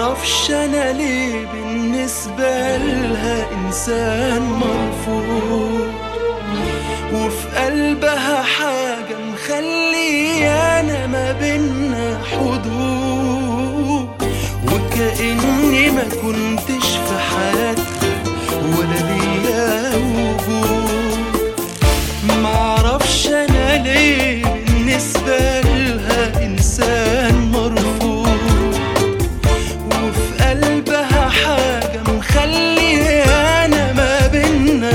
معرفش انا ليه بالنسبة لها انسان مرفوض وفي قلبها حاجة مخليانا ما بينا حدود وكأني ما كنتش في حياتها ولا ليا وجود معرفش انا ليه بالنسبة لها انسان مرفوض وفي قلبها حاجة مخليانا ما بينا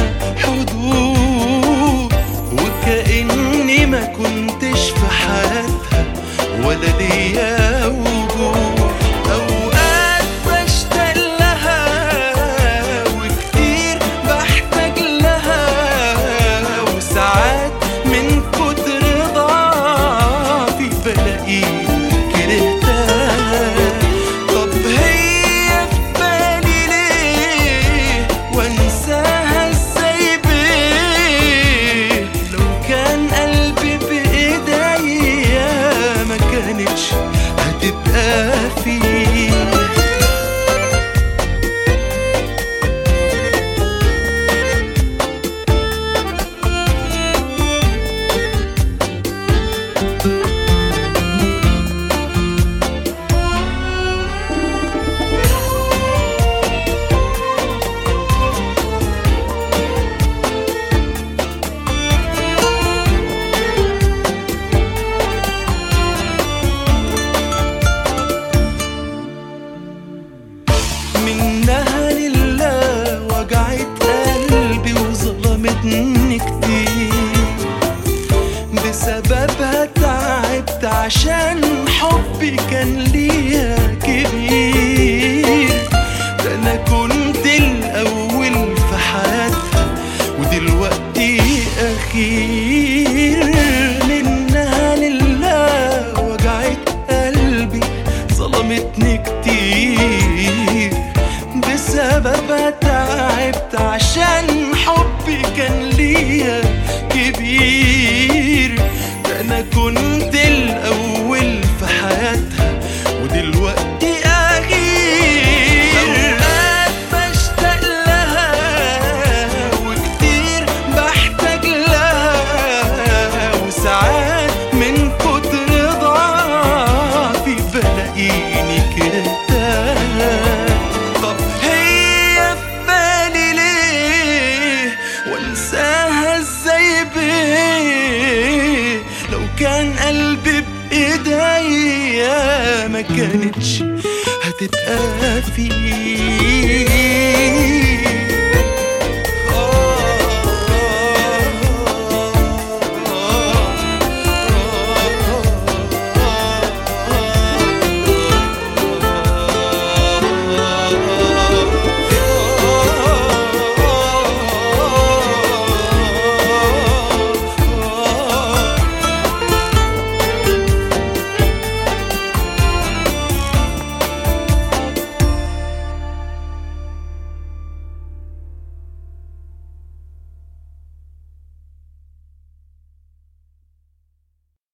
حدود وكأني ما كنتش في حياتها ولا ليا وجود أوقات بشتاق لها وكتير بحتاج لها وساعات من كتر ضعفي بلاقيني كرهتها طب هي في بالي ليه وانساها ازاي بيه لو كان قلبي بايديا ما كانتش هتبقى فيه منها لله وجعت قلبي وظلمتني كتير بسببها تعبت عشان حبي كان ليها كبير ده انا كنت الاول في حياتها ودلوقتي اخير منها لله وجعت قلبي ظلمتني كتير بسببها تعبت عشان حبي كان ليا كبير ده انا كنت الاول في حياتها ودلوقتي اخير اوقات بشتاق لها وكتير بحتاج لها وساعات من كتر ضعفي بلاقيني كرهتها طب هي في بالي ليه وانساها ازاي بيه لو كان قلبي بايديا ما كانتش هتبقى فيه